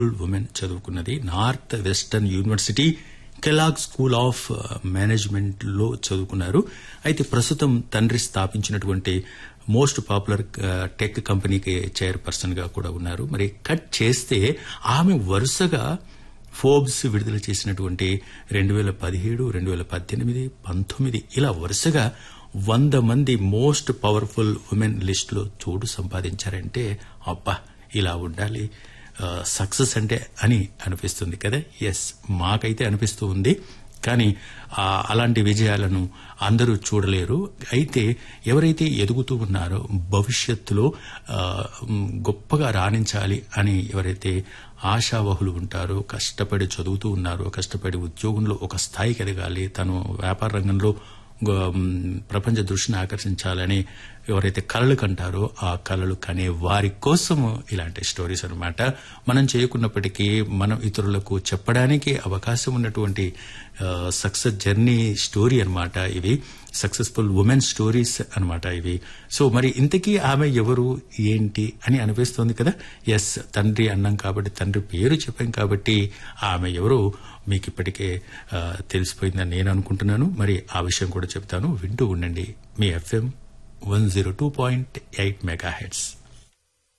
women చదువుకున్నది north western university Kellogg school of management లో చదువుకున్నారు అయితే ప్రస్తుతం తండ్రి స్థాపించినటువంటి మోస్ట్ పాపులర్ టెక్ కంపెనీకి చైర్పర్సన్ గా కూడా ఉన్నారు మరి కట్ చేస్తే ఆమె వరుసగా ఫోర్బ్స్ విడుదల చేసినటువంటి రెండు వేల పదిహేడు రెండు వేల పద్దెనిమిది పంతొమ్మిది ఇలా వరుసగా వంద మంది మోస్ట్ పవర్ఫుల్ ఉమెన్ లిస్టులో చోటు సంపాదించారంటే అబ్బా ఇలా ఉండాలి సక్సెస్ అంటే అని అనిపిస్తుంది కదా ఎస్ మాకైతే అనిపిస్తూ ఉంది కానీ ఆ, అలాంటి విజయాలను అందరూ చూడలేరు అయితే ఎవరైతే ఎదుగుతూ ఉన్నారో భవిష్యత్తులో ఆ, మ్, గొప్పగా రాణించాలి అని ఎవరైతే ఆశావహులు ఉంటారో కష్టపడి చదువుతూ ఉన్నారో కష్టపడి ఉద్యోగంలో ఒక స్థాయికి ఎదగాలి తను వ్యాపార రంగంలో గ- మ్, ప్రపంచ దృష్టిని ఆకర్షించాలని ఎవరైతే కళలు కంటారో ఆ కళలు కనే వారి కోసం ఇలాంటి స్టోరీస్ అన్నమాట మనం చేయకున్నప్పటికీ మనం ఇతరులకు చెప్పడానికి అవకాశం ఉన్నటువంటి సక్సెస్ జర్నీ స్టోరీ అన్నమాట ఇవి సక్సెస్ఫుల్ ఉమెన్ స్టోరీస్ అన్నమాట ఇవి సో మరి ఇంతకీ ఆమె ఎవరు ఏంటి అని అనిపిస్తోంది కదా ఎస్ తండ్రి అన్నాం కాబట్టి తండ్రి పేరు చెప్పాం కాబట్టి ఆమె ఎవరు మీకు ఇప్పటికే ఆ, తెలిసిపోయిందని నేను అనుకుంటున్నాను మరి ఆ విషయం కూడా చెప్తాను వింటూ ఉండండి మీ FM one zero two point eight mega heads